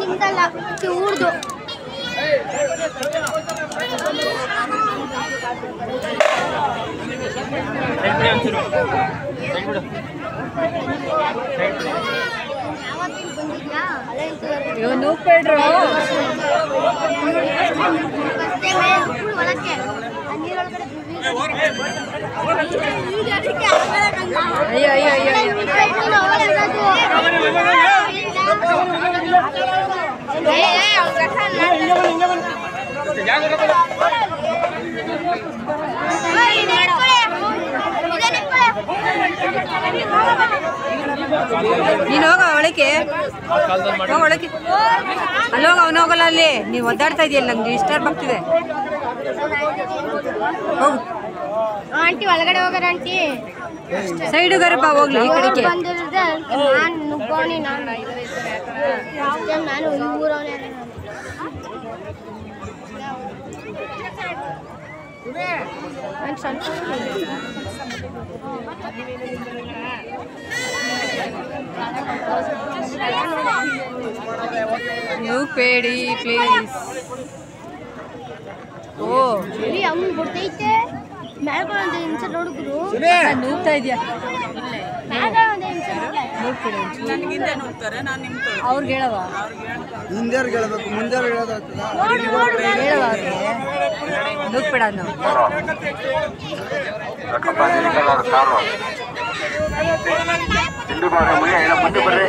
ನಿಮ್ದಲ್ಲ ಊರ್ದು ಯಾವತ್ತಿನ ಬಂದಿದ್ಯಾ ಅಲ್ಲೇ ಇವ್ ನೂಕ್ಬೇಡ್ರು ಬಸ್ತೆ ಮೇಲೆ ಫುಲ್ ಒಳಕ್ಕೆ ಆ ನೀರೊಳಗಡೆ ಈಗ ಅದಕ್ಕೆ ಆಗಲ್ಲ ಅಯ್ಯೋ ಅಯ್ಯೋ ಅಯ್ಯೋ ಅಯ್ಯೋ ನೀನು ಹೋಗ ಒಳಕ್ಕೆ ಹೋಗ ಒಳಕ್ಕೆ ಅಲ್ಲಿ ಹೋಗ ಅವನು ಹೋಗಲ್ಲ ಅಲ್ಲಿ ನೀವು ಒದ್ದಾಡ್ತಾ ಇದೆಯಲ್ಲ ನಂಗೆ ಡಿಸ್ಟರ್ಬ್ ಆಗ್ತಿದೆ ಹೋಗು ಆಂಟಿ ಒಳಗಡೆ ಹೋಗಾರ ಆಂಟಿ ಸೈಡ್ ಗರಪ್ಪ ಹೋಗ್ಲಿ ಈ ಕಡೆಗೆ ಬಂದಿರೋದೆ ನಾನು ನುಗ್ಗೋಣಿ ನಾನು ಅಷ್ಟೇ ನಾನು ಈ ಊರವನೇ ನಾನು ಸ್ವಲ್ಪ ನೂಕ್ಬೇಡಿ ಪ್ಲೀಸ್ ಓ ಇಲ್ಲಿ ಅವ್ನು ಬಿಡ್ತೈತೆ ಮ್ಯಾಲ್ಗಡೆ ಒಂದು ನಿಮಿಷ ನೋಡಿದ್ರು ನೂಗ್ತಾ ಇದೆಯಾ ಮ್ಯಾಲ್ಗಡೆ ಒಂದು ನಿಮಿಷ ಅವ್ರಿಗೆ ಹೇಳವ ಹಿಂದಿಯವ್ರಿಗೆ ಹೇಳ್ಬೇಕು ಮುಂದಿಯವ್ರಿಗೆ ಹೇಳೋದಾಗ್ತದ ಹೇಳವ ಅವ್ರಿಗೆ ನೂಕ್ಬೇಡ ನಾವು ಹಿಂದೂ ಭಾಗ ಮುಗಿಯ ಏನೋ ಮುಂದೆ ಬರ್ರಿ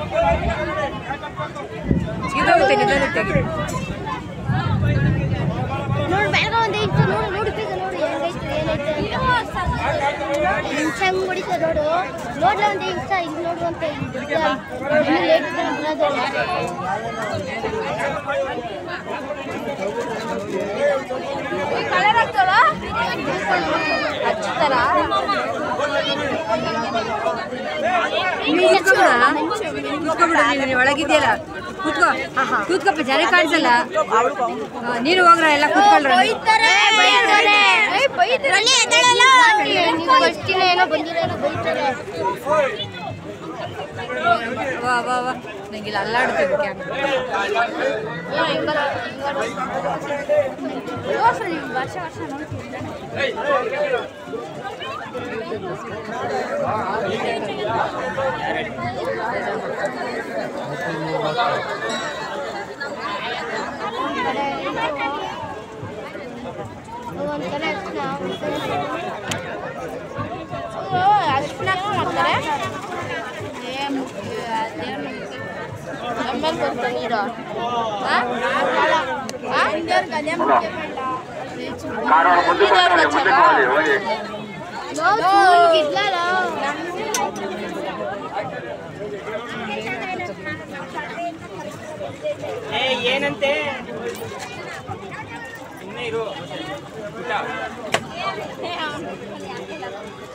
ಸೀದೋಗುತ್ತೆ ನಿಧಾನ ತೆಗಿ ನೋಡು ಮ್ಯಾಲ್ಗಡೆ ಒಂದು ನಿಮಿಷ ನೋಡು ನೋಡ್ಬೇಕು ನೋಡು ಹೆಂಗೈತೆ ಏನೈತೆ ನಿಮಿಷ ಹೆಂಗ್ ಹೊಡಿತ ನೋಡು ನೋಡ್ಲ ಒಂದು ನಿಮಿಷ ಇಲ್ಲಿ ನೋಡು ಅಂತ ಲೇಟ್ ಬರೋದು ಕೂತ್ಕೊಬಿಡು ನೀನು ನೀನು ಒಳಗಿದ್ಯಲ್ಲ ಕೂತ್ಕೋ ಕೂತ್ಕೊಪ್ಪ ಜನ ಕಾಣಿಸಲ್ಲ ಹಾ, ನೀನು ಹೋಗ್ರ ಎಲ್ಲ ಕೂತ್ಕೊಳ್ರ ಏನೋ ಬಂದಿರೋ ಬೈತಾರೆ ವಾ ವಾ ವಾ ನಂಗೆ ಇಲ್ಲಿ ಅಲ್ಲಾಡ್ತಿದ್ದೆ ವರ್ಷ ವರ್ಷ ನೋಡ್ತೀನಿ ಒಂದ್ಸಲ ಅರ್ಶಿನ ಮಾಡ್ತಾರೆ ಆಮೇಲೆ ಬರ್ತಾರೆ ನೀರು ಕಾರಣ ಮುಂದೆ ಬರ್ತಾರೆ ಮುಂದೆ ಹೋಗಿ ಹೋಗಿ ಗಿಡ್ಲಾರ ಏ ಏನಂತೆ ಸುಮ್ಮನೆ ಇರು ಊಟ